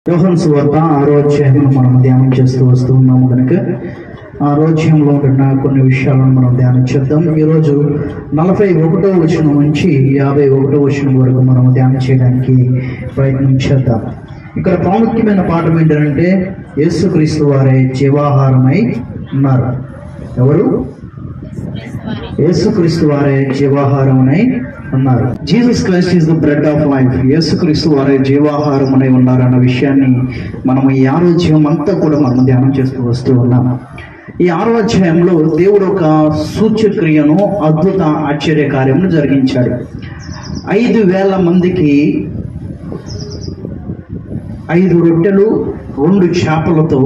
యోహన్ సువార్త ఆరో అధ్యాయం మనం ధ్యానం చేస్తూ వస్తూ ఉన్నాము కనుక ఆరో అధ్యాయంలో ఉన్న కొన్ని విషయాలను మనం ధ్యానం చేద్దాం ఈరోజు నలభై ఒకటో వచనం నుంచి యాభై ఒకటో వచనం వరకు మనం ధ్యానం చేయడానికి ప్రయత్నం చేద్దాం ఇక్కడ ప్రాముఖ్యమైన పాఠం ఏంటంటే యేసుక్రీస్తు వారే జీవాహారమై ఉన్నారు ఎవరు యేసుక్రీస్తు వారే జీవాహారమునై ఉన్నారు Jesus Christ is the bread of life యేసుక్రీస్తు వారే జీవాహారమునై ఉన్నారు అన్న విషయాన్ని మనం ఈ ఆరోగ్యం అంతా కూడా మనం ధ్యానం చేస్తూ వస్తూ ఉన్నాం ఈ ఆరో అధ్యాయంలో దేవుడు ఒక సూచ్యక్రియను అద్భుత ఆశ్చర్య కార్యమును జరిగించాడు ఐదు వేల మందికి ఐదు రొట్టెలు రెండు చేపలతో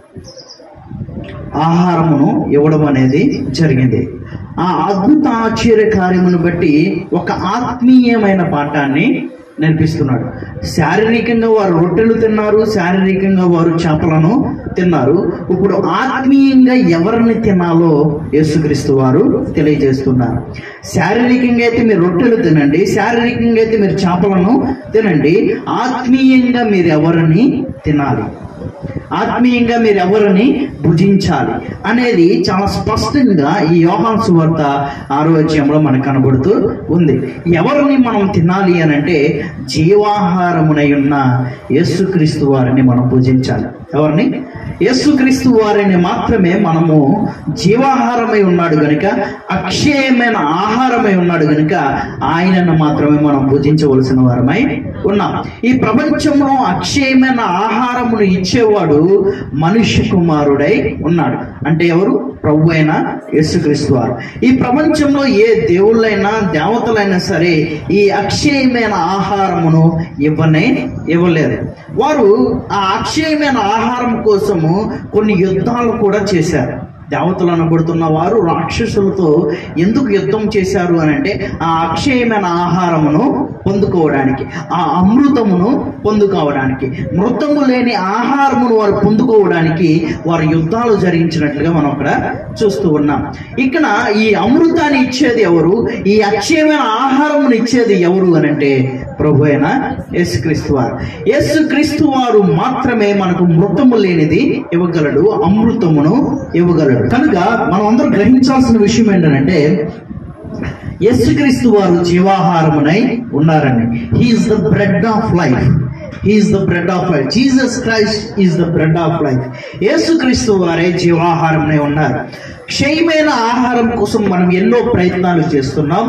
ఆహారమును ఇవ్వడం అనేది జరిగింది ఆ అద్భుత ఆశ్చర్య కార్యమును బట్టి ఒక ఆత్మీయమైన పాఠాన్ని నేర్పిస్తున్నాడు శారీరకంగా వారు రొట్టెలు తిన్నారు శారీరకంగా వారు చేపలను తిన్నారు ఇప్పుడు ఆత్మీయంగా ఎవరిని తినాలో యేసుక్రీస్తు వారు తెలియజేస్తున్నారు శారీరకంగా అయితే మీరు రొట్టెలు తినండి శారీరకంగా అయితే మీరు చేపలను తినండి ఆత్మీయంగా మీరు ఎవరిని తినాలి ఆత్మీయంగా మీరు ఎవరిని భుజించాలి అనేది చాలా స్పష్టంగా ఈ యోహాన్ సువార్త ఆరో అధ్యాయంలో మనకు కనబడుతూ ఉంది ఎవరిని మనం తినాలి అని అంటే జీవాహారమునై ఉన్న యేసుక్రీస్తు వారిని మనం పూజించాలి ఎవరిని యేసుక్రీస్తు వారిని మాత్రమే మనము జీవాహారమై ఉన్నాడు గనుక అక్షయమైన ఆహారమై ఉన్నాడు గనుక ఆయనను మాత్రమే మనం పూజించవలసిన వారమై ఉన్నాం ఈ ప్రపంచంలో అక్షయమైన ఆహారమును ఇచ్చేవాడు మనుష్య కుమారుడై ఉన్నాడు అంటే ఎవరు ప్రభు అయిన యేసుక్రీస్తు వారు ఈ ప్రపంచంలో ఏ దేవుళ్ళైనా దేవతలైనా సరే ఈ అక్షయమైన ఆహారమును ఇవ్వనే ఇవ్వలేదు వారు ఆ అక్షయమైన ఆహారం కోసము కొన్ని యుద్ధాలు కూడా చేశారు దేవతలు అనబడుతున్న వారు రాక్షసులతో ఎందుకు యుద్ధం చేశారు అని అంటే ఆ అక్షయమైన ఆహారమును పొందుకోవడానికి ఆ అమృతమును పొందుకోవడానికి మృతము లేని ఆహారమును వారు పొందుకోవడానికి వారు యుద్ధాలు జరిగించినట్లుగా మనం అక్కడ చూస్తూ ఉన్నాం ఇక్కడ ఈ అమృతాన్ని ఇచ్చేది ఎవరు ఈ అక్షయమైన ఆహారమును ఇచ్చేది ఎవరు అని అంటే ప్రభు అయిన యేసుక్రీస్తు వారు యేసుక్రీస్తు వారు మాత్రమే మనకు మృతము లేనిది ఇవ్వగలడు అమృతమును ఇవ్వగలడు కనుక మనం అందరూ గ్రహించాల్సిన విషయం ఏంటంటే యేసుక్రీస్తు వారు జీవాహారమునై ఉన్నారండి he is the bread of life he is the bread of life Jesus Christ is the bread of life యేసుక్రీస్తు వారే జీవాహారమునై ఉన్నారు క్షయమైన ఆహారం కోసం మనం ఎన్నో ప్రయత్నాలు చేస్తున్నాం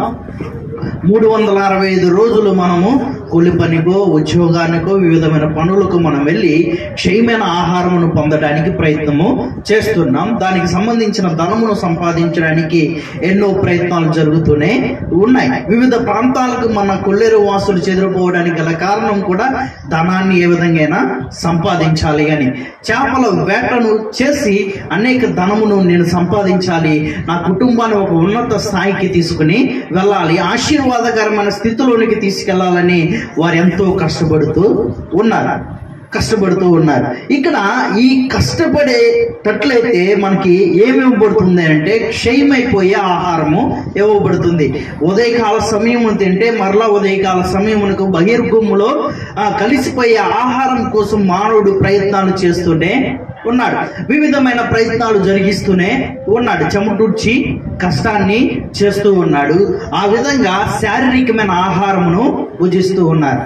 మూడు వందల అరవై ఐదు రోజులు మనము కూలి పనికో ఉద్యోగానికో వివిధమైన పనులకు మనం వెళ్ళి క్షయమైన ఆహారమును పొందడానికి ప్రయత్నము చేస్తున్నాం దానికి సంబంధించిన ధనమును సంపాదించడానికి ఎన్నో ప్రయత్నాలు జరుగుతూనే ఉన్నాయి వివిధ ప్రాంతాలకు మన కొల్లేరు వాసులు చెదిరిపోవడానికి గల కారణం కూడా ధనాన్ని ఏ విధంగా సంపాదించాలి అని చేపల వేటను చేసి అనేక ధనమును నేను సంపాదించాలి నా కుటుంబాన్ని ఒక ఉన్నత స్థాయికి తీసుకుని వెళ్ళాలి ఆశీర్వాదకరమైన స్థితిలోనికి తీసుకెళ్లాలని వారు ఎంతో కష్టపడుతూ ఉన్నారు కష్టపడుతూ ఉన్నారు ఇక్కడ ఈ కష్టపడేటట్లయితే మనకి ఏమి ఇవ్వబడుతుంది అంటే క్షయమైపోయే ఆహారము ఇవ్వబడుతుంది ఉదయకాల సమయం తింటే మరలా ఉదయకాల సమయమునకు బహిర్భూములో ఆ, కలిసిపోయే ఆహారం కోసం మానవుడు ప్రయత్నాలు చేస్తూనే ఉన్నాడు వివిధమైన ప్రయత్నాలు జరిగిస్తూనే ఉన్నాడు చెమటూడ్చి కష్టాన్ని చేస్తూ ఉన్నాడు ఆ విధంగా శారీరకమైన ఆహారమును భుజిస్తూ ఉన్నారు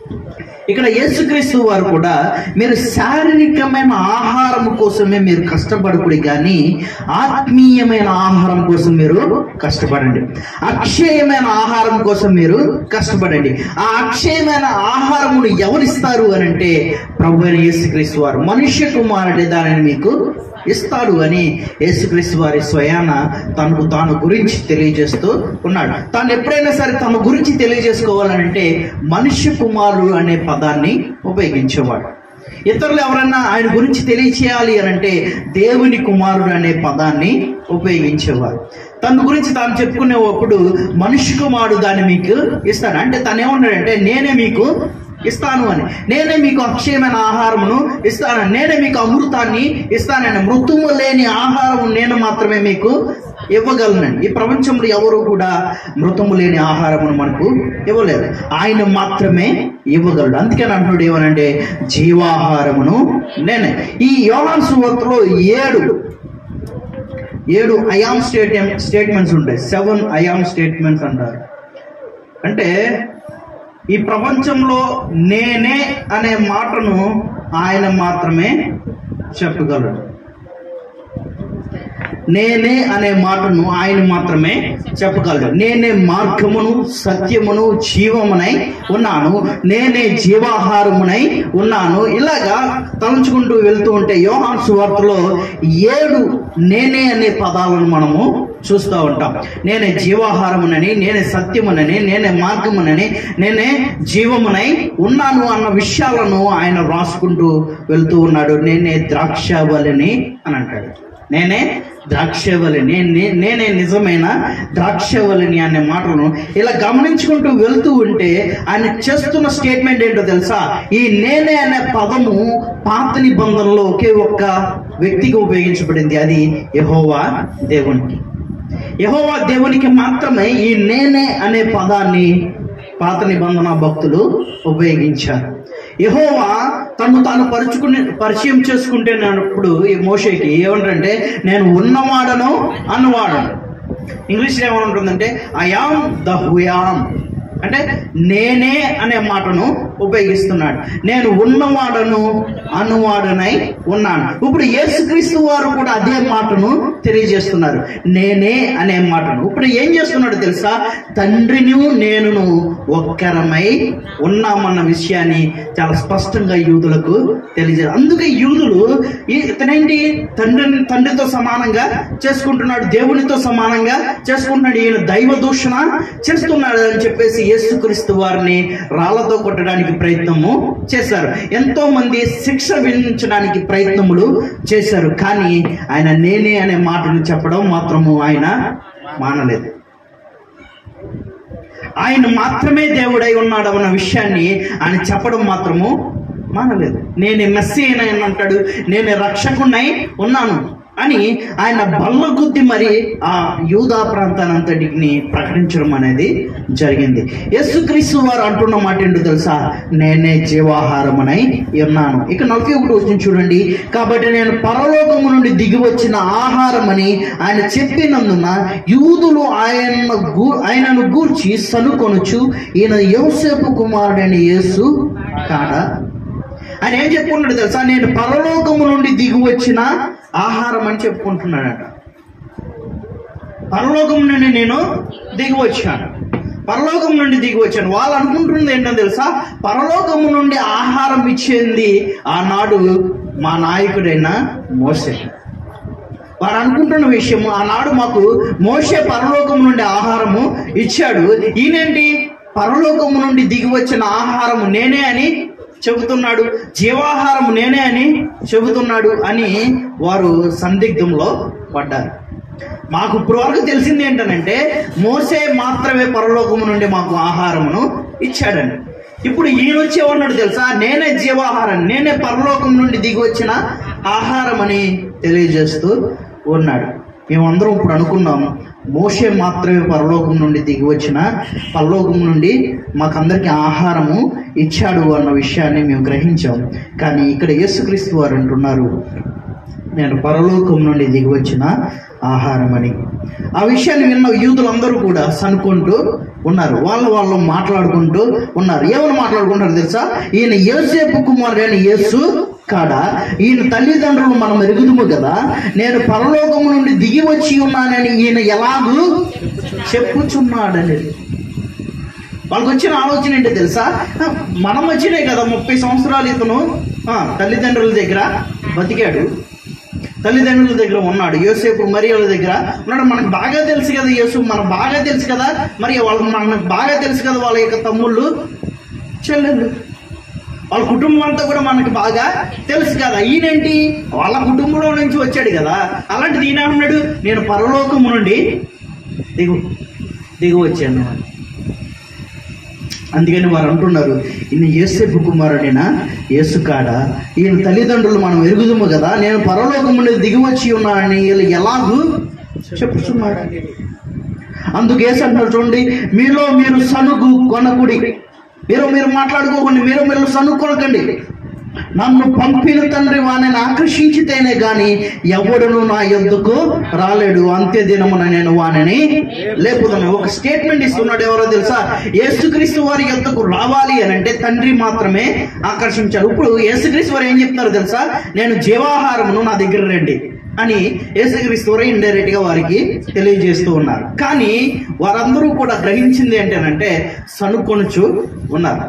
ఇక్కడ యేసుక్రీస్తు వారు కూడా మీరు శారీరకమైన ఆహారం కోసమే మీరు కష్టపడకూడదు కానీ ఆత్మీయమైన ఆహారం కోసం మీరు కష్టపడండి అక్షయమైన ఆహారం కోసం మీరు కష్టపడండి ఆ అక్షయమైన ఆహారమును ఎవరిస్తారు అని అంటే ప్రభు అయిన యేసుక్రీస్తు వారు మనుష్య కుమారుడే దానిని మీకు ఇస్తాడు అని యేసుక్రీస్తు వారి స్వయాన తనకు తాను గురించి తెలియజేస్తూ ఉన్నాడు తాను ఎప్పుడైనా సరే తన గురించి తెలియజేసుకోవాలంటే మనుష్య కుమారుడు అనే పదాన్ని ఉపయోగించేవాడు ఇతరులు ఎవరన్నా ఆయన గురించి తెలియచేయాలి అని అంటే దేవుని కుమారుడు అనే పదాన్ని ఉపయోగించేవారు తన గురించి తాను చెప్పుకునేటప్పుడు మనిషి కుమారుడు దాన్ని మీకు ఇస్తాడు అంటే తను ఏమన్నాడంటే నేనే మీకు ఇస్తాను అని నేనే మీకు అక్షయమైన ఆహారమును ఇస్తాను నేనే మీకు అమృతాన్ని ఇస్తానని మృతుము లేని ఆహారం నేను మాత్రమే మీకు ఇవ్వగలనండి ఈ ప్రపంచంలో ఎవరు కూడా మృతము లేని ఆహారమును మనకు ఇవ్వలేరు ఆయన మాత్రమే ఇవ్వగలడు అందుకని అంటున్నాడు ఏమనంటే జీవాహారమును నేనే ఈ యోహాన్ సువార్తలో ఏడు ఏడు అయామ్ స్టేట్ స్టేట్మెంట్స్ ఉంటాయి సెవెన్ అయామ్ స్టేట్మెంట్స్ అంటారు అంటే ఈ ప్రపంచంలో నేనే అనే మాటను ఆయన మాత్రమే చెప్పగలడు నేనే అనే మాటను ఆయన మాత్రమే చెప్పగలడు నేనే మార్గమును సత్యమును జీవమునై ఉన్నాను నేనే జీవాహారమునై ఉన్నాను ఇలాగా తలంచుకుంటూ వెళ్తూ ఉంటే యోహాన్ సువార్తలో ఏడు నేనే అనే పదాలను మనము చూస్తూ ఉంటాం నేనే జీవాహారమునని నేనే సత్యమునని నేనే మార్గమునని నేనే జీవమునై ఉన్నాను అన్న విషయాలను ఆయన రాసుకుంటూ వెళ్తూ ఉన్నాడు నేనే ద్రాక్షవలని అని అంటాడు నేనే ద్రాక్షవల్లిని నే- నేనే నిజమైన ద్రాక్షవల్లిని అనే మాటలను ఇలా గమనించుకుంటూ వెళ్తూ ఉంటే ఆయన చేస్తున్న స్టేట్మెంట్ ఏంటో తెలుసా ఈ నేనే అనే పదము పాత నిబంధనలో ఒకే ఒక్క వ్యక్తికి ఉపయోగించబడింది అది యెహోవా దేవునికి యెహోవా దేవునికి మాత్రమే ఈ నేనే అనే పదాన్ని పాత నిబంధన భక్తులు ఉపయోగించారు యెహోవా తను తాను పరుచుకుని పరిచయం చేసుకుంటేనప్పుడు ఈ మోషేకి ఏమంటారంటే నేను ఉన్నవాడను అన్నవాడను ఇంగ్లీష్లో ఏమంటుందంటే ఐఆమ్ ద హుయామ్ అంటే నేనే అనే మాటను ఉపయోగిస్తున్నాడు నేను ఉన్నవాడను అనువాడనై ఉన్నాను ఇప్పుడు యేసుక్రీస్తు వారు కూడా అదే మాటను తెలియజేస్తున్నారు నేనే అనే మాటను ఇప్పుడు ఏం చేస్తున్నాడు తెలుసా తండ్రిని నేనును ఒక్కరమై ఉన్నామన్న విషయాన్ని చాలా స్పష్టంగా యూదులకు తెలియజేయాలి అందుకే యూదులు ఈ- ఇతనేంటి తండ్రిని తండ్రితో సమానంగా చేసుకుంటున్నాడు దేవునితో సమానంగా చేసుకుంటున్నాడు ఈయన దైవ దూషణ చేస్తున్నాడు అని చెప్పేసి యేసుక్రీస్తు వారిని రాళ్లతో కొట్టడానికి ప్రయత్నము చేశారు ఎంతో మంది శిక్ష విధించడానికి ప్రయత్నములు చేశారు కానీ ఆయన నేనే అనే మాటను చెప్పడం మాత్రము ఆయన మానలేదు ఆయన మాత్రమే దేవుడై ఉన్నాడు అన్న విషయాన్ని ఆయన చెప్పడం మాత్రము మానలేదు నేను మెస్సీ అయిన అంటాడు నేను రక్షకున్నై ఉన్నాను అని ఆయన బల్ల గుద్ది మరి ఆ యూదా ప్రాంతానంతటిని ప్రకటించడం అనేది జరిగింది యేసుక్రీస్తు వారు అంటున్న మాట ఏంటో తెలుసా నేనే జీవాహారమునై ఉన్నాను ఇక నలభై ఒకటి వచ్చిన చూడండి కాబట్టి నేను పరలోకము నుండి దిగి వచ్చిన ఆహారమని ఆయన చెప్పినందున యూదులు ఆయన గు ఆయనను గూర్చి సనుకొనుచు ఈయన యోసేపు కుమారుడైన యేసు కాడా ఆయన ఏం చెప్పుకుంటాడు తెలుసా నేను పరలోకము నుండి దిగి వచ్చిన ఆహారం అని చెప్పుకుంటున్నాడట పరలోకం నుండి నేను దిగి వచ్చాను పరలోకం నుండి దిగి వచ్చాను వాళ్ళు అనుకుంటున్నది ఏంటో తెలుసా పరలోకము నుండి ఆహారం ఇచ్చేది ఆనాడు మా నాయకుడైన మోసే వారు అనుకుంటున్న విషయము ఆనాడు మాకు మోసే పరలోకం నుండి ఆహారము ఇచ్చాడు ఈయనేంటి పరలోకము నుండి దిగి వచ్చిన ఆహారము నేనే అని చెబుతున్నాడు జీవాహారం నేనే అని చెబుతున్నాడు అని వారు సందిగ్ధంలో పడ్డారు మాకు ఇప్పుడు వరకు తెలిసింది ఏంటనంటే మోసే మాత్రమే పరలోకము నుండి మాకు ఆహారమును ఇచ్చాడని ఇప్పుడు ఈయన వచ్చి ఉన్నాడు తెలుసా నేనే జీవాహారం నేనే పరలోకం నుండి దిగి వచ్చిన ఆహారం అని తెలియజేస్తూ ఉన్నాడు మేమందరం ఇప్పుడు అనుకున్నాం మోషే మాత్రమే పరలోకం నుండి దిగి వచ్చిన పరలోకం నుండి మాకందరికి ఆహారము ఇచ్చాడు అన్న విషయాన్ని మేము గ్రహించాం కానీ ఇక్కడ యేసుక్రీస్తు వారు అంటున్నారు నేను పరలోకం నుండి దిగి వచ్చిన ఆహారం అని ఆ విషయాన్ని విన్న యూదులందరూ కూడా సనుకుంటూ ఉన్నారు వాళ్ళు వాళ్ళు మాట్లాడుకుంటూ ఉన్నారు ఏమని మాట్లాడుకుంటారు తెలుసా ఈయన యోసేపు కుమారుడైన యేసు కాడ ఈయన తల్లిదండ్రులు మనం ఎరుగుదుము కదా నేను పరలోకము నుండి దిగి వచ్చి ఉన్నానని ఈయన ఎలాగూ చెప్పుచున్నాడని వాళ్ళకి వచ్చిన ఆలోచన ఏంటో తెలుసా ఆ, మనం వచ్చినాయి కదా ముప్పై సంవత్సరాలు ఇతను ఆ, తల్లిదండ్రుల దగ్గర బతికాడు తల్లిదండ్రుల దగ్గర ఉన్నాడు యోసేపు మరియల దగ్గర ఉన్నాడు మనకు బాగా తెలుసు కదా యోసేపు మనకు బాగా తెలుసు కదా మరి వాళ్ళకి మనకు బాగా తెలుసు కదా వాళ్ళ యొక్క తమ్ముళ్ళు చెల్లెళ్ళు వాళ్ళ కుటుంబం అంతా కూడా మనకు బాగా తెలుసు కదా ఈయనేంటి వాళ్ళ కుటుంబంలో నుంచి వచ్చాడు కదా అలాంటిది ఈయన అన్నాడు నేను పరలోకము నుండి దిగు దిగు వచ్చాను అందుకని వారు అంటున్నారు ఈయన యేసేపు కుమారుడైన యేసుకాడ ఈయన తల్లిదండ్రులు మనం ఎరుగుదము కదా నేను పరలోకం నుండి దిగి వచ్చి ఉన్నానని వీళ్ళు ఎలాగూ చెప్పుచున్నారు అందుకు యేసు అంటున్నారు చూడండి మీలో మీరు సనుగు కొనకుడి మీరు మీరు మాట్లాడుకోకండి మీరు మీరు సనుగు కొనకండి నన్ను పంపిన తండ్రి వాణిని ఆకర్షించితేనే గాని ఎవడును నా యొద్దకు రాలేడు అంత్య దినమున నేను వాణిని లేపుదను ఒక స్టేట్మెంట్ ఇస్తున్నాడు ఎవరో తెలుసా యేసుక్రీస్తు వారి యొద్దకు రావాలి అని అంటే తండ్రి మాత్రమే ఆకర్షించారు ఇప్పుడు యేసుక్రీస్తు వారు ఏం చెప్తారు తెలుసా నేను జీవాహారమును నా దగ్గర రండి అని యేసుక్రీస్తు వారు ఇండైరెక్ట్ గా వారికి తెలియజేస్తూ ఉన్నారు కానీ వారందరూ కూడా గ్రహించింది ఏంటంటే సనుకొనుచు ఉన్నారు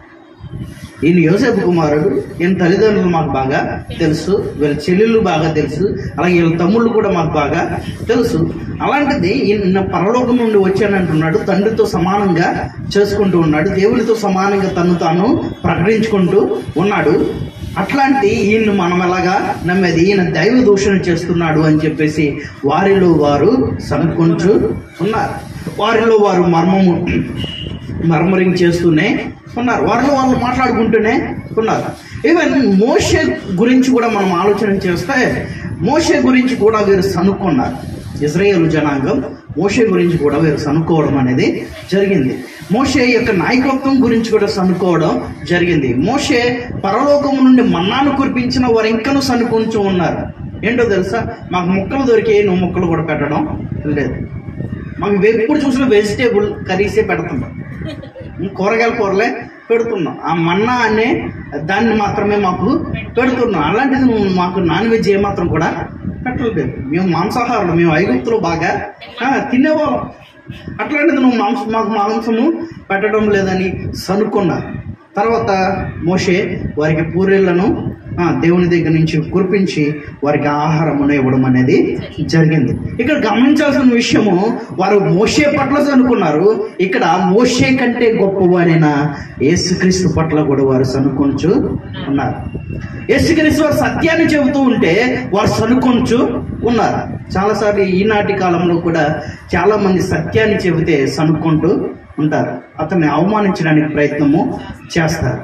ఈయన యోసేపు కుమారుడు ఈయన తల్లిదండ్రులు మాకు బాగా తెలుసు వీళ్ళ చెల్లెళ్ళు బాగా తెలుసు అలాగే వీళ్ళ తమ్ముళ్ళు కూడా మాకు బాగా తెలుసు అలాంటిది ఈయన పరలోకం నుండి వచ్చానంటున్నాడు తండ్రితో సమానంగా చేసుకుంటూ ఉన్నాడు దేవునితో సమానంగా తను తాను ప్రకటించుకుంటూ ఉన్నాడు అట్లాంటి ఈయన మనం ఎలాగా నమ్మేది ఈయన దైవ దూషణ చేస్తున్నాడు అని చెప్పేసి వారిలో వారు సనుక్కుంటూ ఉన్నారు వారిలో వారు మర్మము మర్మరింగ్ చేస్తూనే ఉన్నారు వారిలో వాళ్ళు మాట్లాడుకుంటూనే ఉన్నారు ఈవెన్ మోషే గురించి కూడా మనం ఆలోచన చేస్తే మోషే గురించి కూడా వీరు సనుక్కున్నారు ఇజ్రాయేల్ జనాంగం మోషే గురించి కూడా వీరు సనుక్కోవడం అనేది జరిగింది మోషే యొక్క నాయకత్వం గురించి కూడా సనుక్కోవడం జరిగింది మోషే పరలోకం నుండి మన్నాను కురిపించిన వారు ఇంకనూ సనుకుంటూ ఉన్నారు ఏంటో తెలుసా మాకు ముక్కలు దొరికి నువ్వు ముక్కలు కూడా పెట్టడం లేదు మాకు ఎప్పుడు చూసిన వెజిటేబుల్ కర్రీసే పెడుతున్నాం కూరగాయల కూరలే పెడుతున్నాం ఆ మన్నా అనే దాన్ని మాత్రమే మాకు పెడుతున్నాం అలాంటిది నువ్వు మాకు నాన్ వెజ్ ఏమాత్రం కూడా పెట్టలేదు మేము మాంసాహారులు మేము ఐగుప్తులు బాగా ఆ, తినేవాళ్ళం అట్లాంటిది నువ్వు మాంసం మాకు మాంసము పెట్టడం లేదని సనుక్కున్నారు తర్వాత మోషే వారికి పూరేళ్లను ఆ, దేవుని దగ్గర నుంచి కురిపించి వారికి ఆహారమును ఇవ్వడం అనేది జరిగింది ఇక్కడ గమనించాల్సిన విషయము వారు మోషే పట్ల అనుకున్నారు ఇక్కడ మోషే కంటే గొప్పవారైన యేసుక్రీస్తు పట్ల కూడా వారు సనుకొంచు ఉన్నారు యేసుక్రీస్తు వారు సత్యాన్ని చెబుతూ ఉంటే వారు సనుకొంచు ఉన్నారు చాలాసార్లు ఈనాటి కాలంలో కూడా చాలా మంది సత్యాన్ని చెబితే సనుక్కుంటూ ఉంటారు అతన్ని అవమానించడానికి ప్రయత్నము చేస్తారు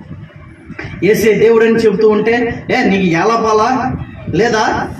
ఏసే దేవుడు అని చెబుతూ ఉంటే ఏ నీకు ఎలా పాలా లేదా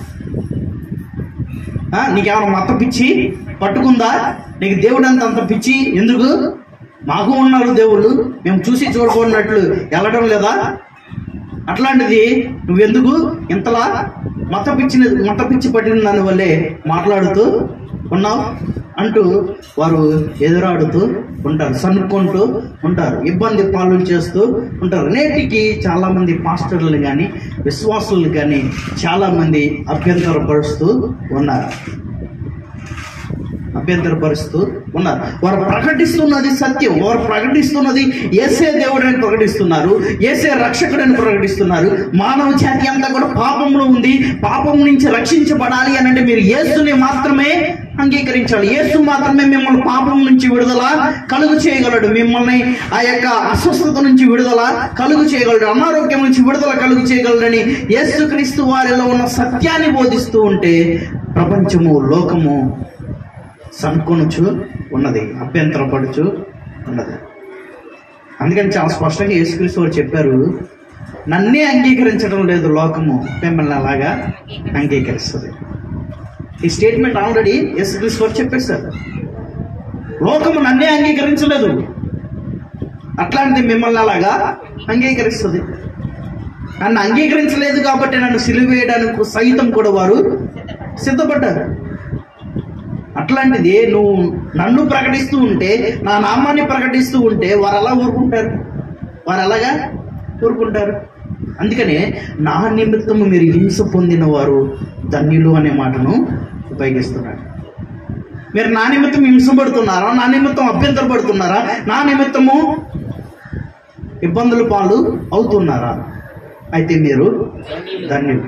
ఆ, నీకేమైనా మత పిచ్చి పట్టుకుందా నీకు దేవుడు అంత అంత పిచ్చి ఎందుకు మాకు ఉన్నారు దేవుళ్ళు మేము చూసి చూడకున్నట్లు వెళ్ళడం లేదా అట్లాంటిది నువ్వెందుకు ఇంతలా మత పిచ్చిన మత పిచ్చి పట్టిన దాని వల్లే మాట్లాడుతూ ఉన్నావు అంటూ వారు ఎదురాడుతూ ఉంటారు సనుక్కుంటూ ఉంటారు ఇబ్బంది పాలు చేస్తూ ఉంటారు నేటికి చాలా మంది పాస్టర్లు కానీ విశ్వాసులు కానీ చాలా మంది అభ్యంతరపరుస్తూ ఉన్నారు అభ్యంతరపరుస్తూ ఉన్నారు వారు ప్రకటిస్తున్నది సత్యం వారు ప్రకటిస్తున్నది ఏసే దేవుడని ప్రకటిస్తున్నారు ఏసే రక్షకుడని ప్రకటిస్తున్నారు మానవ జాతి అంతా కూడా పాపంలో ఉంది పాపం నుంచి రక్షించబడాలి అని అంటే మీరు యేసుని మాత్రమే అంగీకరించాలి యేసు మాత్రమే మిమ్మల్ని పాపం నుంచి విడుదల కలుగు చేయగలడు మిమ్మల్ని ఆ యొక్క అస్వస్థత నుంచి విడుదల కలుగు చేయగలడు అనారోగ్యం నుంచి విడుదల కలుగు చేయగలడని యేసుక్రీస్తు వారిలో ఉన్న సత్యాన్ని బోధిస్తూ ఉంటే ప్రపంచము లోకము సనుకొనుచు ఉన్నది అభ్యంతరపడుచు ఉన్నది అందుకని చాలా స్పష్టంగా యేసుక్రీస్తు వారు చెప్పారు నన్నే అంగీకరించడం లేదు లోకము మిమ్మల్ని అలాగా అంగీకరిస్తుంది ఈ స్టేట్మెంట్ ఆల్రెడీ యేసుక్రీస్తు వారు చెప్పేశారు లోకము నన్నే అంగీకరించలేదు అట్లాంటిది మిమ్మల్ని అలాగా అంగీకరిస్తుంది నన్ను అంగీకరించలేదు కాబట్టి నన్ను సిలువ వేయడానికి సైతం కూడా వారు సిద్ధపడ్డారు అట్లాంటిది నువ్వు నన్ను ప్రకటిస్తూ ఉంటే నా నామాన్ని ప్రకటిస్తూ ఉంటే వారు ఎలా ఊరుకుంటారు వారు ఎలాగా ఊరుకుంటారు అందుకనే నా నిమిత్తము మీరు హింస పొందిన వారు ధన్యులు అనే మాటను ఉపయోగిస్తున్నాడు మీరు నా నిమిత్తం హింసపడుతున్నారా నా నిమిత్తం అభ్యంతరపడుతున్నారా నా నిమిత్తము ఇబ్బందుల పాలు అవుతున్నారా అయితే మీరు ధన్యులు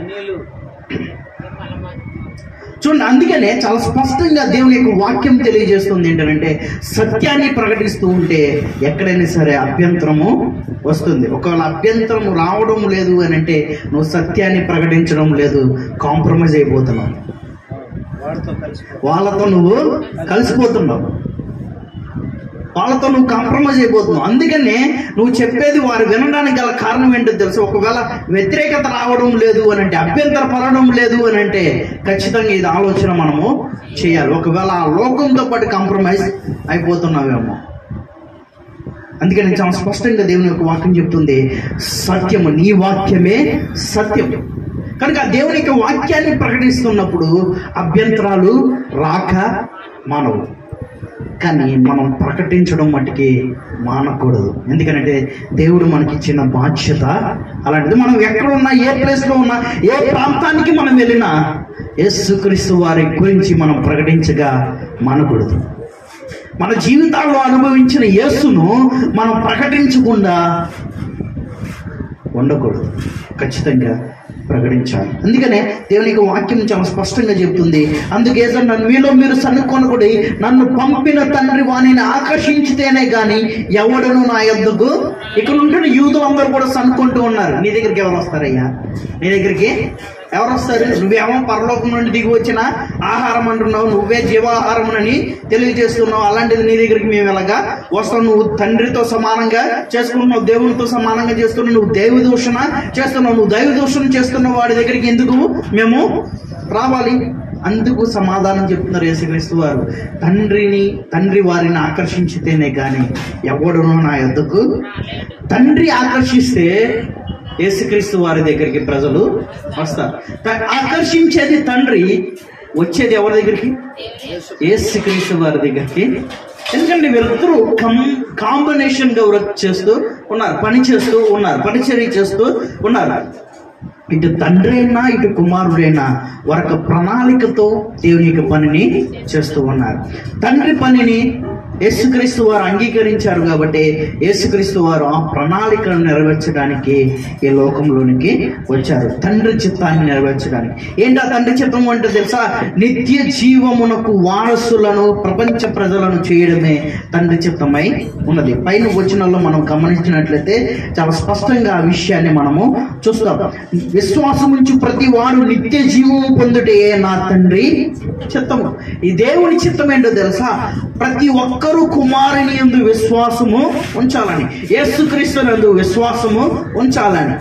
చూడండి అందుకనే చాలా స్పష్టంగా దేవుని యొక్క వాక్యం తెలియజేస్తుంది ఏంటంటే సత్యాన్ని ప్రకటిస్తూ ఉంటే ఎక్కడైనా సరే అభ్యంతరము వస్తుంది ఒకవేళ అభ్యంతరం రావడం లేదు అని అంటే నువ్వు సత్యాన్ని ప్రకటించడం లేదు కాంప్రమైజ్ అయిపోతున్నావు వాడితో కలిసి వాళ్ళతో నువ్వు కలిసిపోతున్నావు వాళ్ళతో నువ్వు కాంప్రమైజ్ అయిపోతున్నావు అందుకనే నువ్వు చెప్పేది వారు వినడానికి గల కారణం ఏంటో తెలుసు ఒకవేళ వ్యతిరేకత రావడం లేదు అని అంటే అభ్యంతర పడడం లేదు అని అంటే ఖచ్చితంగా ఇది ఆలోచన మనము చేయాలి ఒకవేళ ఆ లోకంతో పాటు కాంప్రమైజ్ అయిపోతున్నావేమో అందుకే నేను చాలా స్పష్టంగా దేవుని యొక్క వాక్యం చెప్తుంది సత్యము నీ వాక్యమే సత్యం కనుక ఆ దేవుని యొక్క వాక్యాన్ని ప్రకటిస్తున్నప్పుడు అభ్యంతరాలు రాక మానవు కానీ మనం ప్రకటించడం మట్టుకి మానకూడదు ఎందుకంటే దేవుడు మనకిచ్చిన బాధ్యత అలాంటిది మనం ఎక్కడున్నా ఏ ప్లేస్లో ఉన్నా ఏ ప్రాంతానికి మనం వెళ్ళినా యేసుక్రీస్తు వారి గురించి మనం ప్రకటించగా మానకూడదు మన జీవితాల్లో అనుభవించిన యేసును మనం ప్రకటించకుండా ఉండకూడదు ఖచ్చితంగా ప్రకటించాలి అందుకనే దేవుని యొక్క వాక్యం చాలా స్పష్టంగా చెప్తుంది అందుకే నన్ను మీలో మీరు సన్నుకొనకుడి నన్ను పంపిన తండ్రి వాణిని ఆకర్షించితేనే గాని ఎవడను నా యొద్దకు ఇక్కడ ఉంటున్న యూదులందరూ కూడా సన్నుకుంటూ ఉన్నారు నీ దగ్గరికి ఎవరు వస్తారయ్యా నీ దగ్గరికి ఎవరు వస్తారు నువ్వేమో పరలోకం నుండి దిగి వచ్చిన ఆహారం అంటున్నావు నువ్వే జీవాహారం అని తెలియజేస్తున్నావు అలాంటిది నీ దగ్గరికి మేము ఎలాగా వస్తావు నువ్వు తండ్రితో సమానంగా చేసుకుంటున్నావు దేవునితో సమానంగా చేస్తున్నావు నువ్వు దైవ దూషణ చేస్తున్నావు నువ్వు దైవ దూషణ చేస్తున్న వాడి దగ్గరికి ఎందుకు మేము రావాలి అందుకు సమాధానం చెప్తున్నారు యేసుక్రీస్తు వారు తండ్రిని తండ్రి వారిని ఆకర్షించితేనే కానీ ఎవడునో నా యొద్దకు తండ్రి ఆకర్షిస్తే యేసుక్రీస్తు వారి దగ్గరికి ప్రజలు వస్తారు త- ఆకర్షించేది తండ్రి వచ్చేది ఎవరి దగ్గరికి యేసుక్రీస్తు వారి దగ్గరికి ఎందుకంటే వీళ్ళిద్దరూ కం కాంబినేషన్ గా వర్క్ చేస్తూ ఉన్నారు పని చేస్తూ ఉన్నారు పరిచర్య చేస్తూ ఉన్నారు ఇటు తండ్రి అయినా ఇటు కుమారుడైనా వారొక ప్రణాళికతో దేవుని యొక్క పనిని చేస్తూ ఉన్నారు తండ్రి పనిని యేసుక్రీస్తు వారు అంగీకరించారు కాబట్టి యేసుక్రీస్తు వారు ఆ ప్రణాళికను నెరవేర్చడానికి ఈ లోకంలోనికి వచ్చారు తండ్రి చిత్తాన్ని నెరవేర్చడానికి ఏంటి ఆ తండ్రి చిత్తం అంటే తెలుసా నిత్య జీవమునకు వారసులను ప్రపంచ ప్రజలను చేయడమే తండ్రి చిత్తమై ఉన్నది పైన వచనంలో మనం గమనించినట్లయితే చాలా స్పష్టంగా ఆ విషయాన్ని మనము చూస్తాం విశ్వాసం నుంచి ప్రతి వాడు నిత్య జీవము పొందుటే నా తండ్రి చిత్తము ఈ దేవుని చిత్తం ఏంటో తెలుసా ప్రతి ఒక్కరూ కుమారుని యందు విశ్వాసము ఉంచాలని యేసుక్రీస్తునందు విశ్వాసము ఉంచాలని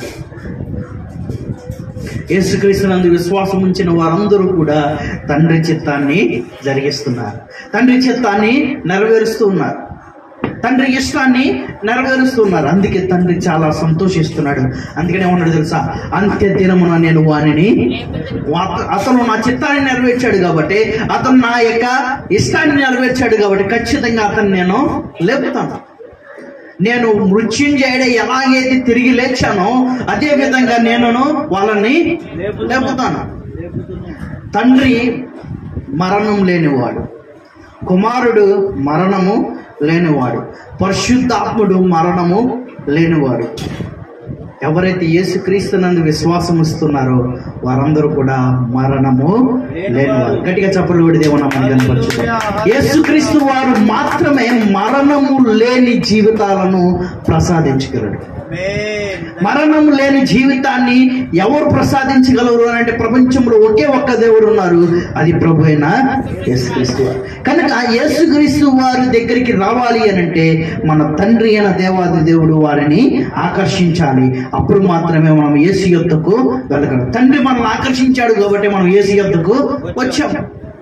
యేసుక్రీస్తునందు విశ్వాసం ఉంచిన వారందరూ కూడా తండ్రి చిత్తాన్ని జరిగిస్తున్నారు తండ్రి చిత్తాన్ని నెరవేరుస్తూ ఉన్నారు తండ్రి ఇష్టాన్ని నెరవేరుస్తున్నారు అందుకే తండ్రి చాలా సంతోషిస్తున్నాడు అందుకనే ఉన్నాడు తెలుసా అంత్య దినమున నేను వారిని వా- అతను నా చిత్తాన్ని నెరవేర్చాడు కాబట్టి అతను నా యొక్క ఇష్టాన్ని నెరవేర్చాడు కాబట్టి ఖచ్చితంగా అతను నేను లేపుతాను నేను మృత్యుంజయుడ ఎలాగైతే తిరిగి లేచానో అదే విధంగా నేను వాళ్ళని లేపుతాను తండ్రి మరణం లేనివాడు కుమారుడు మరణము లేనివాడు పరిశుద్ధాత్ముడు మరణము లేనివాడు ఎవరైతే యేసుక్రీస్తునందు విశ్వాసం ఇస్తున్నారో వారందరూ కూడా మరణము లేనివారు గట్టిగా చప్పలు కూడా దేవుని మనం కనపరచు యేసుక్రీస్తు వారు మాత్రమే మరణము లేని జీవితాలను ప్రసాదించగలడు మరణం లేని జీవితాన్ని ఎవరు ప్రసాదించగలరు అని అంటే ప్రపంచంలో ఒకే ఒక్క దేవుడు ఉన్నారు అది ప్రభు అయిన యేసుక్రీస్తు వారు కనుక ఆ యేసుక్రీస్తు వారి దగ్గరికి రావాలి అని అంటే మన తండ్రి అయిన దేవాది దేవుడు వారిని ఆకర్షించాలి అప్పుడు మాత్రమే మనం యేసు యొద్దకు వెళ్ళగలం తండ్రి మనల్ని ఆకర్షించాడు కాబట్టి మనం యేసు యొద్దకు వచ్చాము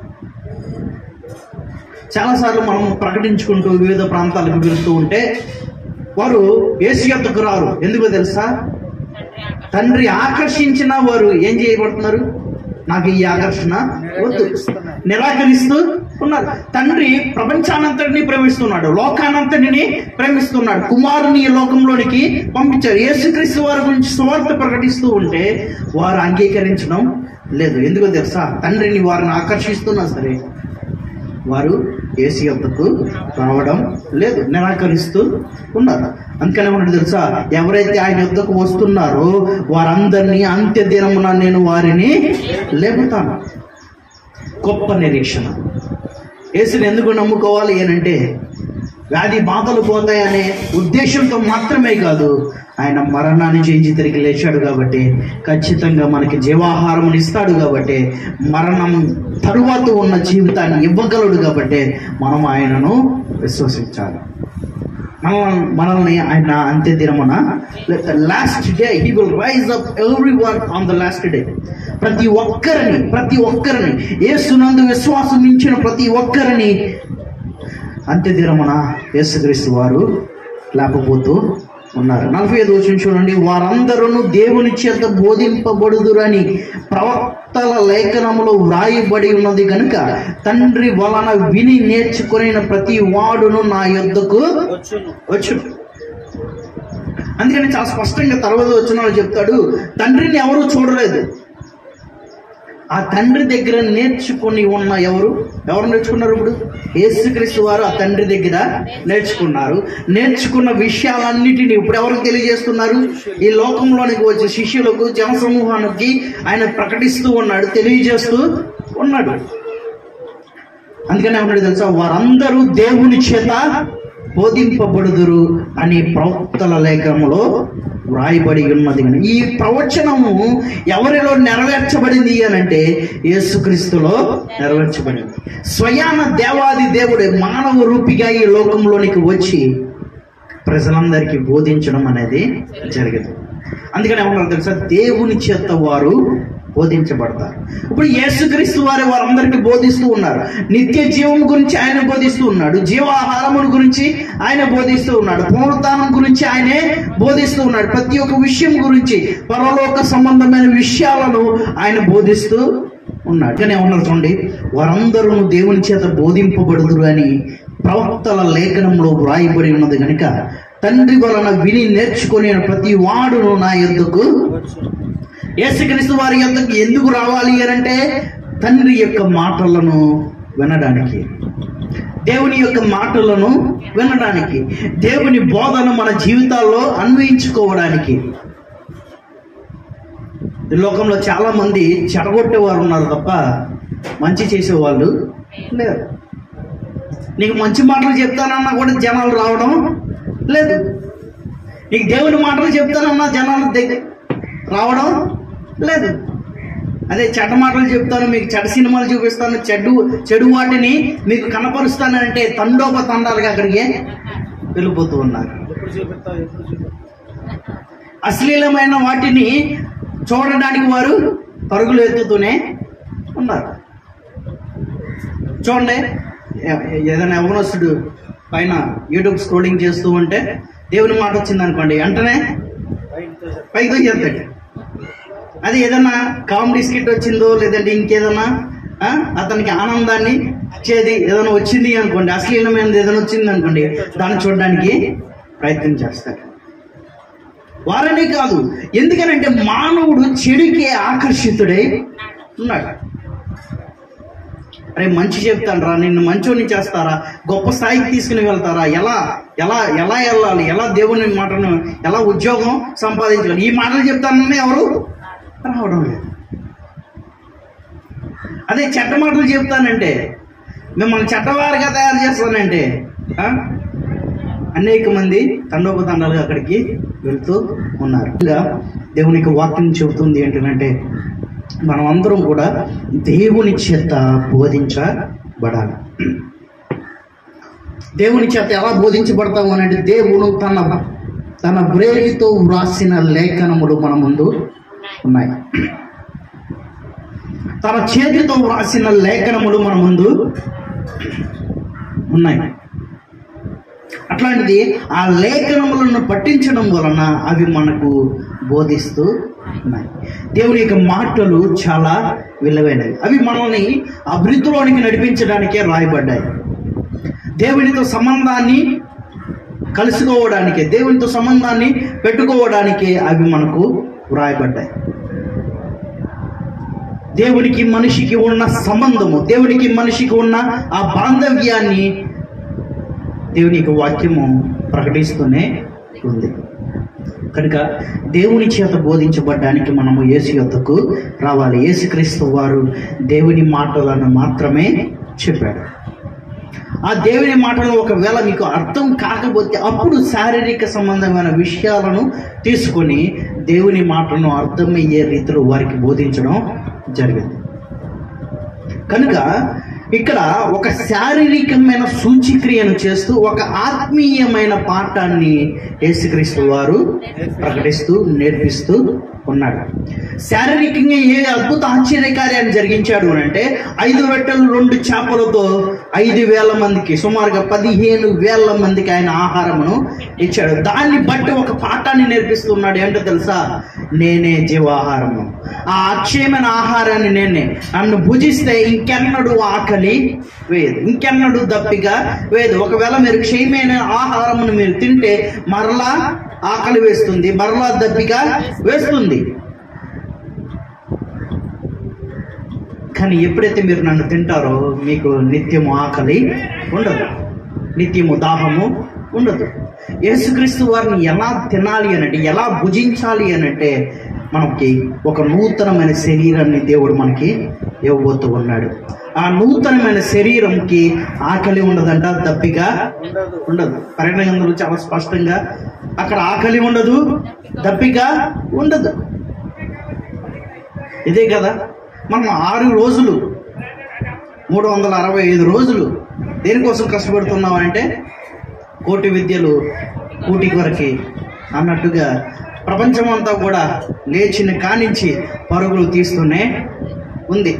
చాలాసార్లు మనం ప్రకటించుకుంటూ వివిధ ప్రాంతాలకు వెళ్తూ ఉంటే వారు ఏసు యొద్దకు రారు ఎందుకో తెలుసా తండ్రి ఆకర్షించిన వారు ఏం చేయబడుతున్నారు నాకు ఈ ఆకర్షణ వద్దు నిరాకరిస్తూ ఉన్నారు తండ్రి ప్రపంచానంతటిని ప్రేమిస్తున్నాడు లోకానంతటిని ప్రేమిస్తున్నాడు కుమారుని ఈ లోకంలోనికి పంపించారు యేసుక్రీస్తు వారి గురించి సువార్త ప్రకటిస్తూ ఉంటే వారు అంగీకరించడం లేదు ఎందుకో తెలుసా తండ్రిని వారిని ఆకర్షిస్తున్నా సరే వారు ఏసీ వద్దకు రావడం లేదు నిరాకరిస్తూ ఉన్నారు అందుకనే మనకు తెలుసా ఎవరైతే ఆయన యుద్ధకు వస్తున్నారో వారందరినీ అంత్య దినమున నేను వారిని లేపుతాను గొప్ప నిరీక్షణ యేసుని ఎందుకు నమ్ముకోవాలి అని అంటే వ్యాధి బాధలు పోతాయనే ఉద్దేశంతో మాత్రమే కాదు ఆయన మరణాన్ని జయించి తిరిగి లేచాడు కాబట్టి ఖచ్చితంగా మనకి జీవాహారం ఇస్తాడు కాబట్టి మరణం తరువాత ఉన్న జీవితాన్ని ఇవ్వగలడు కాబట్టి మనం ఆయనను విశ్వసించాలి మనల్ని మనల్ని ఆయన అంత్య దినమున last day he will rise up every one on the last day ప్రతి ఒక్కరిని ప్రతి ఒక్కరిని యేసునందు విశ్వాసం ఇచ్చిన ప్రతి ఒక్కరిని అంత్య దినమున యేసుక్రీస్తు వారు లేకపోతూ ఉన్నారు నలభై ఐదు వచ్చిన చూడండి వారందరూ దేవుని చేత బోధింపబడుదురని ప్రవక్తల లేఖనములో వ్రాయబడి ఉన్నది కనుక తండ్రి వలన విని నేర్చుకుని ప్రతి వాడును నా యొద్దకు వచ్చును వచ్చు అందుకని చాలా స్పష్టంగా తర్వాత వచ్చిన వాళ్ళు చెప్తాడు తండ్రిని ఎవరు చూడలేదు ఆ తండ్రి దగ్గర నేర్చుకుని ఉన్న ఎవరు ఎవరు నేర్చుకున్నారు ఇప్పుడు యేసుక్రీస్తు వారు ఆ తండ్రి దగ్గర నేర్చుకున్నారు నేర్చుకున్న విషయాలన్నిటిని ఇప్పుడు ఎవరికి తెలియజేస్తున్నారు ఈ లోకంలోనికి వచ్చే శిష్యులకు జనసమూహానికి ఆయన ప్రకటిస్తూ ఉన్నాడు తెలియజేస్తూ ఉన్నాడు అందుకనే ఉన్నాడు తెలుసా వారందరూ దేవుని చేత బోధింపబడుదురు అని ప్రవక్తల లేఖములో వ్రాయబడి ఉన్నది అని. ఈ ప్రవచనము ఎవరిలో నెరవేర్చబడింది అని అంటే యేసుక్రీస్తులో నెరవేర్చబడింది స్వయాన దేవాది దేవుడే మానవ రూపిగా ఈ లోకంలోనికి వచ్చి ప్రజలందరికీ బోధించడం అనేది జరిగింది అందుకని ఏమన్నారు తెలుసా దేవుని చేత వారు బోధించబడతారు ఇప్పుడు యేసుక్రీస్తు వారి వారందరికీ బోధిస్తూ ఉన్నారు నిత్య జీవం గురించి ఆయన బోధిస్తూ ఉన్నాడు జీవాహారముల గురించి ఆయన బోధిస్తూ ఉన్నాడు పునరుద్ధానం గురించి ఆయనే బోధిస్తూ ఉన్నాడు ప్రతి ఒక్క విషయం గురించి పరలోక సంబంధమైన విషయాలను ఆయన బోధిస్తూ ఉన్నాడు కానీ ఏమన్నారు చూడండి వారందరూ దేవుని చేత బోధింపబడుదురు అని ప్రవక్తల లేఖనంలో వ్రాయబడి ఉన్నది కనుక తండ్రి వలన విని నేర్చుకునే ప్రతి వాడును నా ఎద్దుకు వచ్చును యేసుక్రీస్తు వారి యొద్దకు ఎందుకు రావాలి అని అంటే తండ్రి యొక్క మాటలను వినడానికి దేవుని యొక్క మాటలను వినడానికి దేవుని బోధన మన జీవితాల్లో అన్వయించుకోవడానికి ఈ లోకంలో చాలా మంది చెడగొట్టేవారు ఉన్నారు తప్ప మంచి చేసేవాళ్ళు లేరు నీకు మంచి మాటలు చెప్తానన్నా కూడా జనాలు రావడం లేదు నీకు దేవుని మాటలు చెప్తానన్నా జనాలు దగ్గర రావడం లేదు అదే చెడ్డ మాటలు చెప్తాను మీకు చెడ్డ సినిమాలు చూపిస్తాను చెడు చెడు వాటిని మీకు కనపరుస్తానంటే తండోప తండాలుగా అక్కడికి వెళ్ళిపోతూ ఉన్నారు ఎప్పుడు చూపిస్తావు ఎప్పుడు చూపిస్తావు అశ్లీలమైన వాటిని చూడడానికి వారు పరుగులు ఎత్తుతూనే ఉన్నారు చూడండి ఏ- ఏదైనా యవనస్తుడు పైన యూట్యూబ్ స్క్రోలింగ్ చేస్తూ ఉంటే దేవుని మాట వచ్చింది అనుకోండి వెంటనే బయటతో చెప్పు. పైకి చేస్తాడు అది ఏదన్నా కామెడీ స్కిట్ వచ్చిందో లేదంటే ఇంకేదన్నా ఆ, అతనికి ఆనందాన్ని ఇచ్చేది ఏదైనా వచ్చింది అనుకోండి అశ్లీలమైనది ఏదైనా వచ్చింది అనుకోండి దాన్ని చూడడానికి ప్రయత్నం చేస్తాడు వారనే కాదు ఎందుకనంటే మానవుడు చెడుకే ఆకర్షితుడై ఉన్నాడు అరే మంచి చెప్తాను రా నిన్ను మంచోని చేస్తారా గొప్ప స్థాయికి తీసుకుని వెళ్తారా ఎలా ఎలా ఎలా వెళ్ళాలి ఎలా దేవుని మాటను ఎలా ఉద్యోగం సంపాదించాలి ఈ మాటలు చెప్తానని ఎవరు రావడం లేదు అదే చెడ్డ మాటలు చెప్తానంటే మిమ్మల్ని చెడ్డవారుగా తయారు చేస్తానంటే ఆ? అనేక మంది తండోపతండాలుగా అక్కడికి వెళ్తూ ఉన్నారు ఇంకా దేవునికి వాక్యం చెబుతుంది ఏంటంటే మనం అందరం కూడా దేవుని చేత బోధించబడాలి దేవుని చేత ఎలా బోధించబడతాము అని అంటే దేవుడు తన తన బ్రేలితో వ్రాసిన లేఖనములు మన ముందు ఉన్నాయి తన చేతితో వ్రాసిన లేఖనములు మన ముందు ఉన్నాయి అట్లాంటిది ఆ లేఖనములను పట్టించడం వలన అవి మనకు బోధిస్తూ ఉన్నాయి దేవుని యొక్క మాటలు చాలా విలువైనవి అవి మనల్ని అభివృద్ధిలోనికి నడిపించడానికే రాయబడ్డాయి దేవునితో సంబంధాన్ని కలుసుకోవడానికే దేవునితో సంబంధాన్ని పెట్టుకోవడానికే అవి మనకు వ్రాయబడ్డాయి దేవునికి మనిషికి ఉన్న సంబంధము దేవునికి మనిషికి ఉన్న ఆ బాంధవ్యాన్ని దేవుని యొక్క వాక్యము ప్రకటిస్తూనే ఉంది కనుక దేవుని చేత బోధించబడ్డానికి మనము యేసు యొద్దకు రావాలి యేసుక్రీస్తు వారు దేవుని మాటలను మాత్రమే చెప్పాడు ఆ దేవుని మాటలు ఒకవేళ మీకు అర్థం కాకపోతే అప్పుడు శారీరక సంబంధమైన విషయాలను తీసుకొని దేవుని మాటలను అర్థమయ్యే రీతిలో వారికి బోధించడం జరిగింది కనుక ఇక్కడ ఒక శారీరకమైన సూచిక్రియను చేస్తూ ఒక ఆత్మీయమైన పాఠాన్ని యేసుక్రీస్తు వారు ప్రకటిస్తూ నేర్పిస్తూ ఉన్నాడు శారీరకంగా ఏ అద్భుత ఆశ్చర్యకార్యాన్ని జరిగించాడు అని అంటే ఐదు రొట్టెలు రెండు చేపలతో ఐదు వేల మందికి సుమారుగా పదిహేను వేల మందికి ఆయన ఆహారమును ఇచ్చాడు దాన్ని బట్టి ఒక పాఠాన్ని నేర్పిస్తున్నాడు ఏంటో తెలుసా నేనే జీవాహారము ఆ అక్షయమైన ఆహారాన్ని నేనే నన్ను భుజిస్తే ఇంకెన్నడు ఆకలి వేయదు ఇంకెన్నడు దప్పిగా వేయదు ఒకవేళ మీరు క్షయమైన ఆహారమును మీరు తింటే మరలా ఆకలి వేస్తుంది మరలా దప్పిగా వేస్తుంది కానీ ఎప్పుడైతే మీరు నన్ను తింటారో మీకు నిత్యము ఆకలి ఉండదు నిత్యము దాహము ఉండదు యేసుక్రీస్తు వారిని ఎలా తినాలి అనంటే ఎలా భుజించాలి అనంటే మనకి ఒక నూతనమైన శరీరాన్ని దేవుడు మనకి ఇవ్వబోతూ ఉన్నాడు ఆ నూతనమైన శరీరంకి ఆకలి ఉండదంట దప్పిగా ఉండదు ఉండదు పర్యటన గ్రంథంలో చాలా స్పష్టంగా అక్కడ ఆకలి ఉండదు దప్పిగా ఉండదు ఇదే కదా మనం ఆరు రోజులు మూడు వందల అరవై ఐదు రోజులు దేనికోసం కష్టపడుతున్నాం అంటే కోటి విద్యలు కూటి కొరకి అన్నట్టుగా ప్రపంచమంతా కూడా లేచిన కానించి పరుగులు తీస్తూనే ఉంది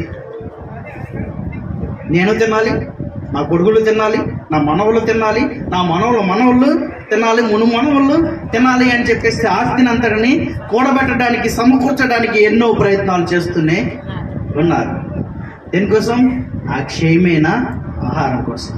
నేను తినాలి నా కొడుకులు తినాలి నా మనవులు తినాలి నా మనవులు మనవులు తినాలి మును మనవులు తినాలి అని చెప్పేసి ఆస్తిని అంతటిని కూడబెట్టడానికి సమకూర్చడానికి ఎన్నో ప్రయత్నాలు చేస్తూనే ఉన్నారు దేనికోసం ఆ క్షయమైన ఆహారం కోసం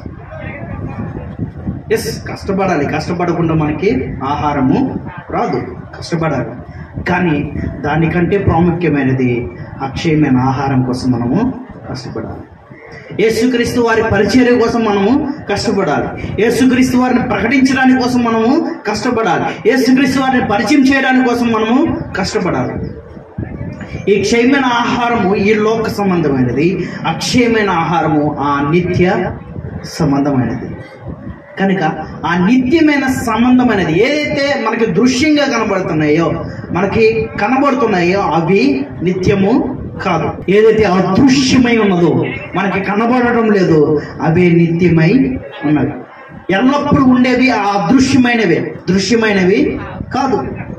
ఎస్ కష్టపడాలి కష్టపడకుండా మనకి ఆహారము రాదు కష్టపడాలి కానీ దానికంటే ప్రాముఖ్యమైనది అక్షయమైన ఆహారం కోసం మనము కష్టపడాలి యేసుక్రీస్తు వారి పరిచర్య కోసం మనము కష్టపడాలి యేసుక్రీస్తు వారిని ప్రకటించడానికి కోసం మనము కష్టపడాలి యేసుక్రీస్తు వారిని పరిచయం చేయడానికి కోసం మనము కష్టపడాలి ఈ క్షయమైన ఆహారము ఈ లోక సంబంధమైనది అక్షయమైన ఆహారము ఆ నిత్య సంబంధమైనది కనుక ఆ నిత్యమైన సంబంధమైనది ఏదైతే మనకి దృశ్యంగా కనబడుతున్నాయో మనకి కనబడుతున్నాయో అవి నిత్యము కాదు ఏదైతే అదృశ్యమై ఉన్నదో మనకి కనబడటం లేదు అవే నిత్యమై ఉన్నవి ఎల్లప్పుడూ ఉండేవి ఆ అదృశ్యమైనవే దృశ్యమైనవి కాదు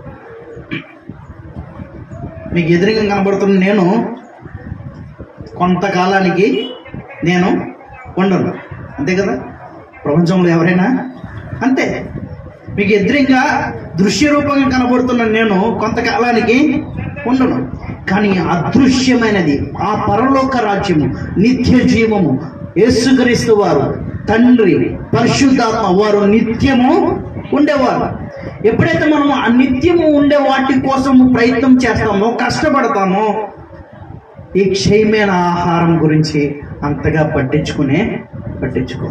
మీకు ఎదురుగా కనబడుతున్న నేను కొంతకాలానికి నేను ఉండను అంతే కదా ప్రపంచంలో ఎవరైనా అంతే మీకు ఎదురుగా దృశ్య రూపంగా కనబడుతున్న నేను కొంతకాలానికి ఉండను కానీ అదృశ్యమైనది ఆ పరలోక రాజ్యము నిత్య జీవము యేసుక్రీస్తు వారు తండ్రి పరిశుద్ధాత్మ వారు నిత్యము ఉండేవారు ఎప్పుడైతే మనం ఆ నిత్యము ఉండే వాటి కోసం ప్రయత్నం చేస్తామో కష్టపడతామో ఈ క్షయమైన ఆహారం గురించి అంతగా పట్టించుకునే పట్టించుకో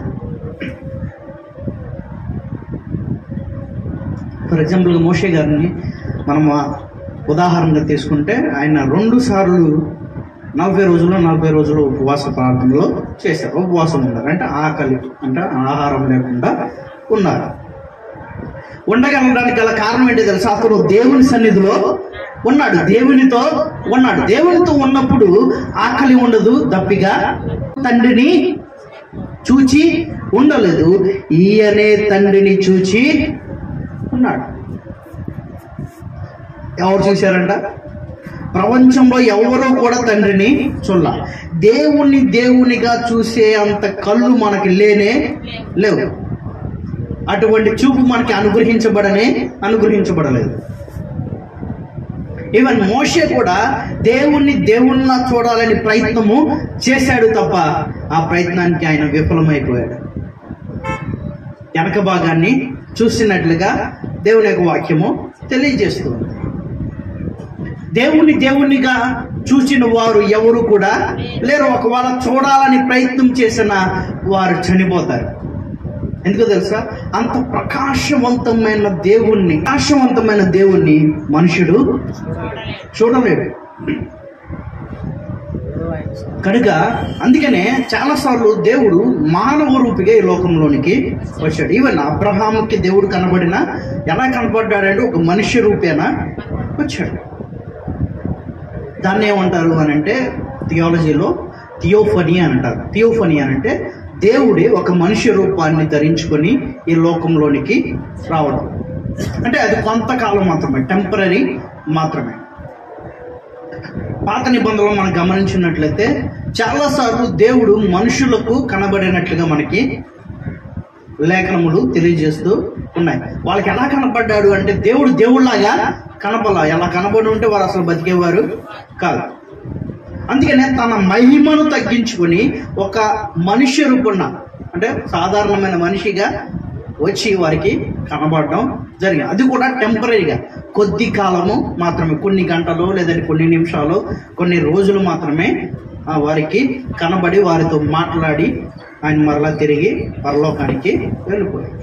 ఫర్ ఎగ్జాంపుల్ మోషే గారిని మనం ఆ ఉదాహరణగా తీసుకుంటే ఆయన రెండు సార్లు నలభై రోజులు నలభై రోజులు ఉపవాస ప్రార్థనలో చేశారు ఉపవాసం ఉన్నారు అంటే ఆకలి అంటే ఆహారం లేకుండా ఉన్నారు ఉండగలడానికి గల కారణం ఏంటి తెలుసా అతను దేవుని సన్నిధిలో ఉన్నాడు దేవునితో ఉన్నాడు దేవునితో ఉన్నప్పుడు ఆకలి ఉండదు దప్పిగా తండ్రిని చూచి ఉండలేదు ఈయనే తండ్రిని చూచి ఉన్నాడు ఎవరు చూశారంట ప్రపంచంలో ఎవరూ కూడా తండ్రిని చూడాల దేవుణ్ణి దేవునిగా చూసే అంత కళ్ళు మనకి లేనే లేవు అటువంటి చూపు మనకి అనుగ్రహించబడనే అనుగ్రహించబడలేదు ఈవెన్ మోషే కూడా దేవుణ్ణి దేవుణ్ణిలా చూడాలని ప్రయత్నము చేశాడు తప్ప ఆ ప్రయత్నానికి ఆయన విఫలమైపోయాడు వెనక భాగాన్ని చూసినట్లుగా దేవుని యొక్క వాక్యము తెలియజేస్తుంది దేవుని దేవునిగా చూసిన వారు ఎవరు కూడా లేరు ఒకవేళ చూడాలని ప్రయత్నం చేసిన వారు చనిపోతారు ఎందుకో తెలుసా అంత ప్రకాశవంతమైన దేవుణ్ణి ప్రకాశవంతమైన దేవుణ్ణి మనుషుడు చూడలేడు దేవుడు ఆయన కనుక అందుకనే చాలాసార్లు దేవుడు మానవ రూపిగా ఈ లోకంలోనికి వచ్చాడు ఈవెన్ అబ్రహాంకి దేవుడు కనబడిన ఎలా కనబడ్డాడంటే ఒక మనిషి రూపేనా వచ్చాడు దాన్ని ఏమంటారు అని అంటే థియాలజీలో థియోఫనీ అని అంటారు థియోఫనీ అని అంటే దేవుడే ఒక మనిషి రూపాన్ని ధరించుకొని ఈ లోకంలోనికి రావడం అంటే అది కొంతకాలం మాత్రమే టెంపరీ మాత్రమే పాత నిబంధనలు మనం గమనించినట్లయితే చాలాసార్లు దేవుడు మనుషులకు కనబడినట్లుగా మనకి లేఖనములు తెలియజేస్తూ ఉన్నాయి వాళ్ళకి ఎలా కనపడ్డాడు అంటే దేవుడు దేవుళ్ళలాగా కనపడాల ఎలా కనబడి ఉంటే వారు అసలు బతికేవారు కాదు అందుకనే తన మహిమను తగ్గించుకొని ఒక మనిషి రూపున్న అంటే సాధారణమైన మనిషిగా వచ్చి వారికి కనబడడం జరిగింది అది కూడా టెంపరీగా కొద్ది కాలము మాత్రమే కొన్ని గంటలు లేదంటే కొన్ని నిమిషాలు కొన్ని రోజులు మాత్రమే ఆ, వారికి కనబడి వారితో మాట్లాడి ఆయన మరలా తిరిగి పరలోకానికి వెళ్ళిపోయాడు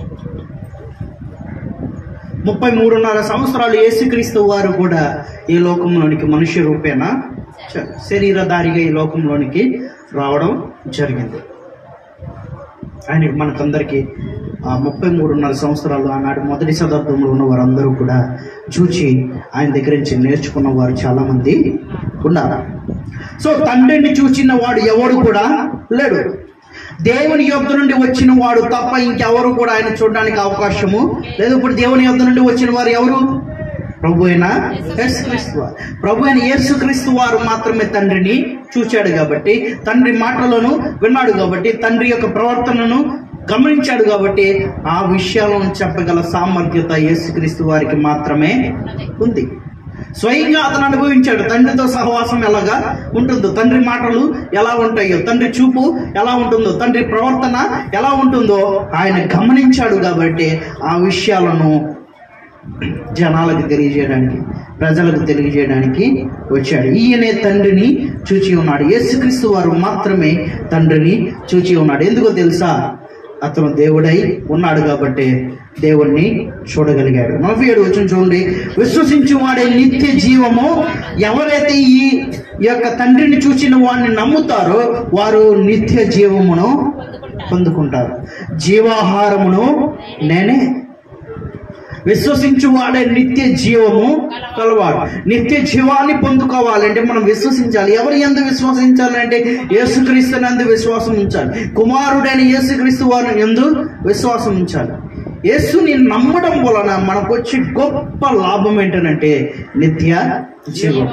ముప్పై మూడున్నర సంవత్సరాలు యేసుక్రీస్తు వారు కూడా ఈ లోకంలోనికి మనుష్య రూపేణ చ- శరీరధారిగా ఈ లోకంలోనికి రావడం జరిగింది ఆయన మనకందరికీ ఆ ముప్పై మూడున్నర సంవత్సరాలు ఆనాడు మొదటి శతాబ్దంలో ఉన్న వారందరూ కూడా చూచి ఆయన దగ్గర నుంచి నేర్చుకున్న వారు చాలా మంది ఉన్నారు సో తండ్రిని చూచిన వాడు ఎవడు కూడా లేడు దేవుని యొద్ద నుండి వచ్చిన వాడు తప్ప ఇంకెవరు కూడా ఆయన చూడడానికి అవకాశము లేదు ఇప్పుడు దేవుని యొద్ద నుండి వచ్చిన వారు ఎవరు ప్రభు అయిన యేసుక్రీస్తు వారు ప్రభు అయిన యేసుక్రీస్తు వారు మాత్రమే తండ్రిని చూచాడు కాబట్టి తండ్రి మాటలను విన్నాడు కాబట్టి తండ్రి యొక్క ప్రవర్తనను గమనించాడు కాబట్టి ఆ విషయాలను చెప్పగల సామర్థ్యత యేసుక్రీస్తు వారికి మాత్రమే ఉంది స్వయంగా అతను అనుభవించాడు తండ్రితో సహవాసం ఎలాగా ఉంటుందో తండ్రి మాటలు ఎలా ఉంటాయో తండ్రి చూపు ఎలా ఉంటుందో తండ్రి ప్రవర్తన ఎలా ఉంటుందో ఆయన గమనించాడు కాబట్టి ఆ విషయాలను జనాలకు తెలియజేయడానికి ప్రజలకు తెలియజేయడానికి వచ్చాడు ఈయనే తండ్రిని చూచి ఉన్నాడు యేసుక్రీస్తు వారు మాత్రమే తండ్రిని చూచి ఉన్నాడు ఎందుకో తెలుసా అతను దేవుడై ఉన్నాడు కాబట్టి దేవుణ్ణి చూడగలిగాడు నలభై ఏడు వచ్చిన చూడండి విశ్వసించి వాడే నిత్య జీవము ఎవరైతే ఈ ఈ యొక్క తండ్రిని చూచిన వాడిని నమ్ముతారో వారు నిత్య జీవమును పొందుకుంటారు జీవాహారమును నేనే విశ్వసించు వాడే నిత్య జీవము కలవాడు నిత్య జీవాన్ని పొందుకోవాలంటే మనం విశ్వసించాలి ఎవరి ఎందు విశ్వసించాలి అంటే యేసుక్రీస్తు నందు విశ్వాసం ఉంచాలి కుమారుడైన యేసుక్రీస్తు వారిని ఎందు విశ్వాసం ఉంచాలి యేసుని నమ్మడం వలన మనకు వచ్చే గొప్ప లాభం ఏంటంటే నిత్య జీవం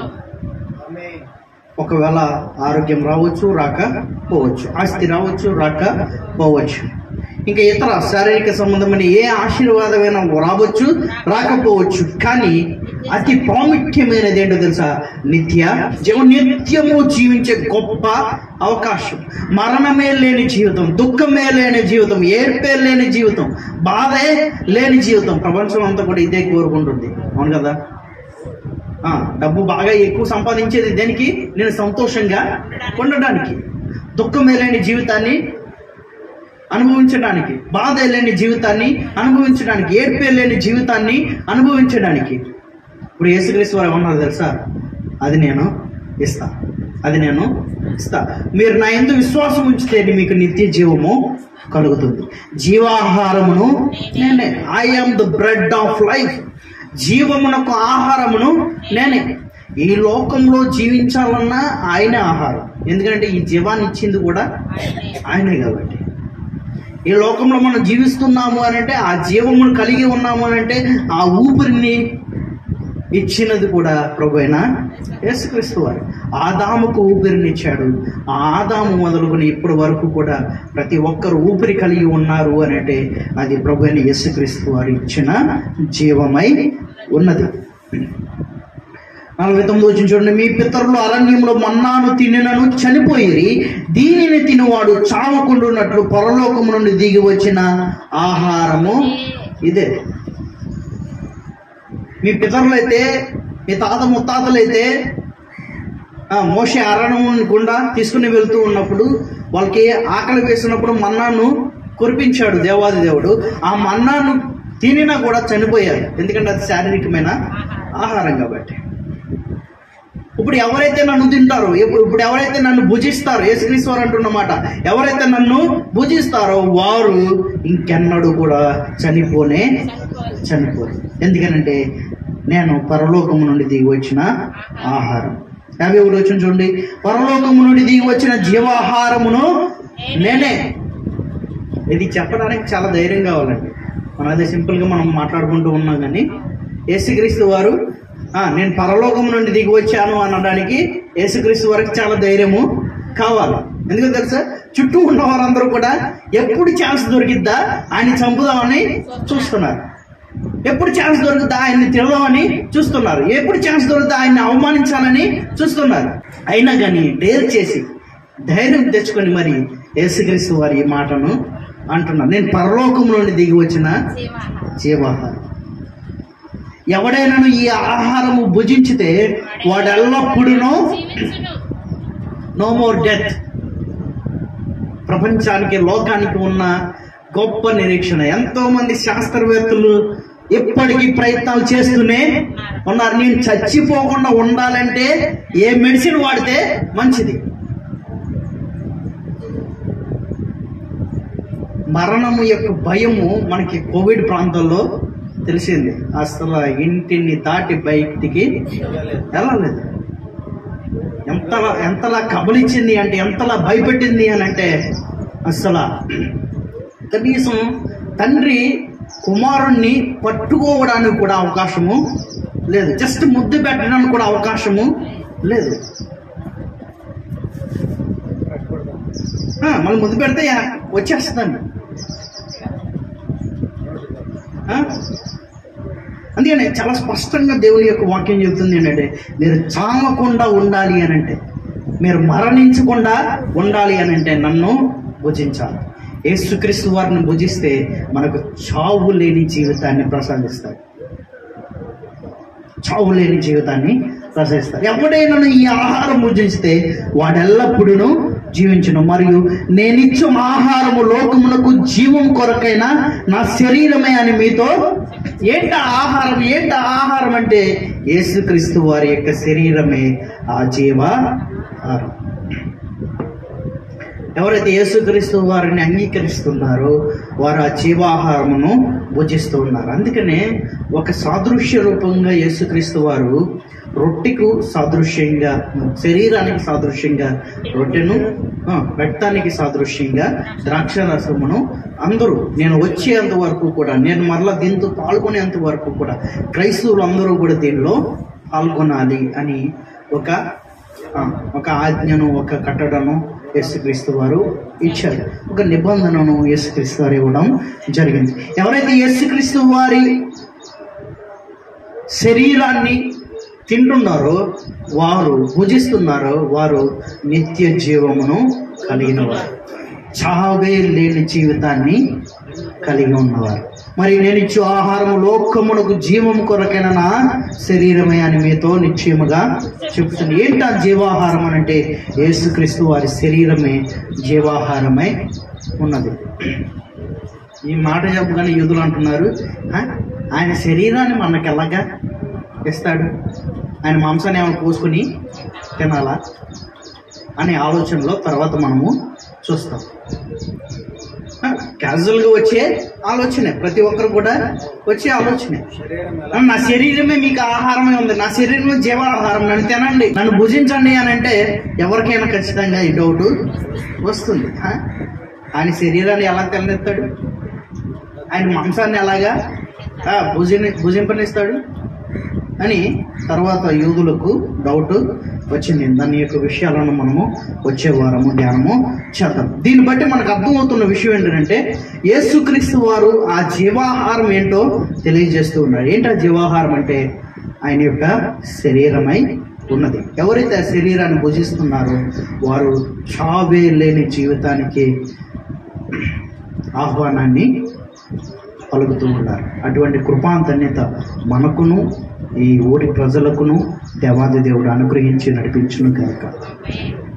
ఒకవేళ ఆరోగ్యం రావచ్చు రాక పోవచ్చు ఆస్తి రావచ్చు రాక పోవచ్చు ఇంకా ఇతర శారీరక సంబంధమైన ఏ ఆశీర్వాదమైనా రావచ్చు రాకపోవచ్చు కానీ అతి ప్రాముఖ్యమైనది ఏంటో తెలుసా నిత్య జీవం నిత్యము జీవించే గొప్ప అవకాశం మరణమే లేని జీవితం దుఃఖమే లేని జీవితం ఏడ్పే లేని జీవితం బాధే లేని జీవితం ప్రపంచం అంతా కూడా ఇదే కోరుకుంటుంది అవును కదా ఆ, డబ్బు బాగా ఎక్కువ సంపాదించేది దేనికి నేను సంతోషంగా ఉండడానికి దుఃఖమే లేని జీవితాన్ని అనుభవించడానికి బాధ లేని జీవితాన్ని అనుభవించడానికి ఏడ్పే లేని జీవితాన్ని అనుభవించడానికి ఇప్పుడు యేసుక్రీస్తు వారు ఏమన్నారు తెలుసా అది నేను ఇస్తా అది నేను ఇస్తా మీరు నా ఎందు విశ్వాసం ఉంచితే మీకు నిత్య జీవము కలుగుతుంది జీవాహారమును నేనే I am the bread of life జీవమునకు ఆహారమును నేనే ఈ లోకంలో జీవించాలన్నా ఆయనే ఆహారం ఎందుకంటే ఈ జీవాన్ని ఇచ్చింది కూడా ఆయనే కాబట్టి ఈ లోకంలో మనం జీవిస్తున్నాము అని అంటే ఆ జీవమును కలిగి ఉన్నాము అని అంటే ఆ ఊపిరిని ఇచ్చినది కూడా ప్రభు అయిన యేసుక్రీస్తు వారు ఆదాముకు ఊపిరినిచ్చాడు ఆ ఆదాము మొదలుకొని ఇప్పటి వరకు కూడా ప్రతి ఒక్కరు ఊపిరి కలిగి ఉన్నారు అని అంటే అది ప్రభు అయిన యేసుక్రీస్తు వారు ఇచ్చిన జీవమై ఉన్నది నలభై తొమ్మిది వచ్చిన చూడండి మీ పితరులు అరణ్యంలో మన్నాను తినినను చనిపోయిరి దీనిని తినువాడు చావకుండున్నట్లు పరలోకము నుండి దిగి వచ్చిన ఆహారము ఇదే మీ పితరులైతే మీ తాత ముత్తాతలైతే ఆ, మోషే అరణ్యం గుండా తీసుకుని వెళ్తూ ఉన్నప్పుడు వాళ్ళకి ఆకలి వేసినప్పుడు మన్నాను కురిపించాడు దేవాది దేవుడు ఆ మన్నాను తినినా కూడా చనిపోయారు ఎందుకంటే అది శారీరకమైన ఆహారం కాబట్టి ఇప్పుడు ఎవరైతే నన్ను తింటారో ఇప్పుడు ఇప్పుడు ఎవరైతే నన్ను భుజిస్తారో యేసుక్రీస్తు వారు అంటున్నమాట ఎవరైతే నన్ను భుజిస్తారో వారు ఇంకెన్నడూ కూడా చనిపోనే చనిపోరు ఎందుకనంటే నేను పరలోకము నుండి దిగి వచ్చిన ఆహారం యాభై ఒకటి వచ్చిన చూడండి పరలోకము నుండి దిగి వచ్చిన జీవాహారమును నేనే ఇది చెప్పడానికి చాలా ధైర్యం కావాలండి మనం అదే సింపుల్గా మనం మాట్లాడుకుంటూ ఉన్నాం కానీ యేసుక్రీస్తు వారు "ఆ, నేను పరలోకము నుండి దిగి వచ్చాను అనడానికి యేసుక్రీస్తు వారికి చాలా ధైర్యము కావాలి ఎందుకంటే తెలుసా చుట్టూ ఉన్న వారందరూ కూడా ఎప్పుడు ఛాన్స్ దొరికిద్దా ఆయన చంపుదామని చూస్తున్నారు ఎప్పుడు ఛాన్స్ దొరుకుతా ఆయన్ని తిడదామని చూస్తున్నారు ఎప్పుడు ఛాన్స్ దొరుకుతా ఆయన్ని అవమానించాలని చూస్తున్నారు అయినా కానీ డేర్ చేసి ధైర్యం తెచ్చుకొని మరి యేసుక్రీస్తు వారి ఈ మాటను అంటున్నారు నేను పరలోకం నుండి దిగి వచ్చిన జీవాహారం ఎవడైనా ఈ ఆహారము భుజించితే వాడు ఎల్లప్పుడూ నో మోర్ డెత్ ప్రపంచానికి లోకానికి ఉన్న గొప్ప నిరీక్షణ ఎంతో మంది శాస్త్రవేత్తలు ఇప్పటికీ ప్రయత్నాలు చేస్తూనే ఉన్నారు నేను చచ్చిపోకుండా ఉండాలంటే ఏ మెడిసిన్ వాడితే మంచిది మరణము యొక్క భయము మనకి కోవిడ్ ప్రాంతంలో తెలిసింది అసలు ఇంటిని దాటి బయటికి వెళ్ళలేదు ఎంతలా ఎంతలా కబలించింది అంటే ఎంతలా భయపెట్టింది అని అంటే అసలు కనీసం తండ్రి కుమారుణ్ణి పట్టుకోవడానికి కూడా అవకాశము లేదు జస్ట్ ముద్దు పెట్టడానికి కూడా అవకాశము లేదు ఆ, మళ్ళీ ముద్దు పెడితే యా- వచ్చేస్తుందండి ఆ? అందుకని చాలా స్పష్టంగా దేవుని యొక్క వాక్యం చెబుతుంది ఏంటంటే మీరు చావకుండా ఉండాలి అని అంటే మీరు మరణించకుండా ఉండాలి అని అంటే నన్ను భుజించాలి యేసుక్రీస్తు వారిని భుజిస్తే మనకు చావు లేని జీవితాన్ని ప్రసాదిస్తాడు చావు లేని జీవితాన్ని ప్రసాదిస్తారు ఎవడైనా ఈ ఆహారం భుజిస్తే వాడెల్లప్పుడూ జీవించును మరియు నేనిచ్చు ఆహారము లోకమునకు జీవం కొరకైన నా శరీరమే అని మీతో ఏంట ఆహారం ఏంట ఆహారం అంటే యేసుక్రీస్తు వారి యొక్క శరీరమే ఆ జీవ ఆహారం ఎవరైతే యేసుక్రీస్తు వారిని అంగీకరిస్తున్నారో వారు ఆ జీవాహారమును భుజిస్తూ ఉన్నారు అందుకనే ఒక సాదృశ్య రూపంగా యేసుక్రీస్తు వారు రొట్టెకు సాదృశ్యంగా శరీరానికి సాదృశ్యంగా రొట్టెను ఆ, రక్తానికి సాదృశ్యంగా ద్రాక్ష రసమును అందరూ నేను వచ్చేంత వరకు కూడా నేను మరలా దీంతో పాల్గొనేంత వరకు కూడా క్రైస్తవులు అందరూ కూడా దీనిలో పాల్గొనాలి అని ఒక ఆ, ఒక ఆజ్ఞను ఒక కట్టడను యేసుక్రీస్తు వారు ఇచ్చారు ఒక నిబంధనను యేసుక్రీస్తు వారు ఇవ్వడం జరిగింది ఎవరైతే యేసుక్రీస్తు వారి శరీరాన్ని తింటున్నారో వారు భుజిస్తున్నారో వారు నిత్య జీవమును కలిగిన వారు చావే లేని జీవితాన్ని కలిగి ఉన్నవారు మరి నేను ఇచ్చే ఆహారం లోకమునకు జీవం కొరకైన నా శరీరమే అని మీతో నిశ్చయముగా చెప్తుంది ఏంటి ఆ జీవాహారం అని అంటే యేసుక్రీస్తు వారి శరీరమే జీవాహారమై ఉన్నది ఈ మాట చెప్పగానే యూదులు అంటున్నారు "ఆ? ఆయన శరీరాన్ని మనకు ఎలాగా ఇస్తాడు ఆయన మాంసాన్ని ఏమైనా పోసుకుని తినాలా అనే ఆలోచనలో తర్వాత మనము చూస్తాం క్యాజువల్గా వచ్చే ఆలోచనే ప్రతి ఒక్కరు కూడా వచ్చే ఆలోచనే శరీరం ఎలా ఆ, నా శరీరమే మీకు ఆహారమే ఉంది నా శరీరమే జీవాహారం నన్ను తినండి నన్ను భుజించండి అని అంటే ఎవరికైనా ఖచ్చితంగా ఈ డౌట్ వస్తుంది ఆ? ఆయన శరీరాన్ని ఎలా తిననిస్తాడు ఆయన మాంసాన్ని ఎలాగా ఆ, భుజిని భుజింపనిస్తాడు అని తర్వాత యూదులకు డౌట్ వచ్చింది దాని యొక్క విషయాలను మనము వచ్చే వారము ధ్యానము చేద్దాం దీన్ని బట్టి మనకు అర్థమవుతున్న విషయం ఏంటంటే యేసుక్రీస్తు వారు ఆ జీవాహారం ఏంటో తెలియజేస్తూ ఉన్నారు ఏంటి ఆ జీవాహారం అంటే ఆయన యొక్క శరీరమై ఉన్నది ఎవరైతే ఆ శరీరాన్ని భుజిస్తున్నారో వారు చావే లేని జీవితానికి ఆహ్వానాన్ని పలుకుతూ ఉన్నారు అటువంటి కృపాంతన్యత మనకును ఈ ఊరి ప్రజలకును దేవాది దేవుడు అనుగ్రహించి నడిపించును కాక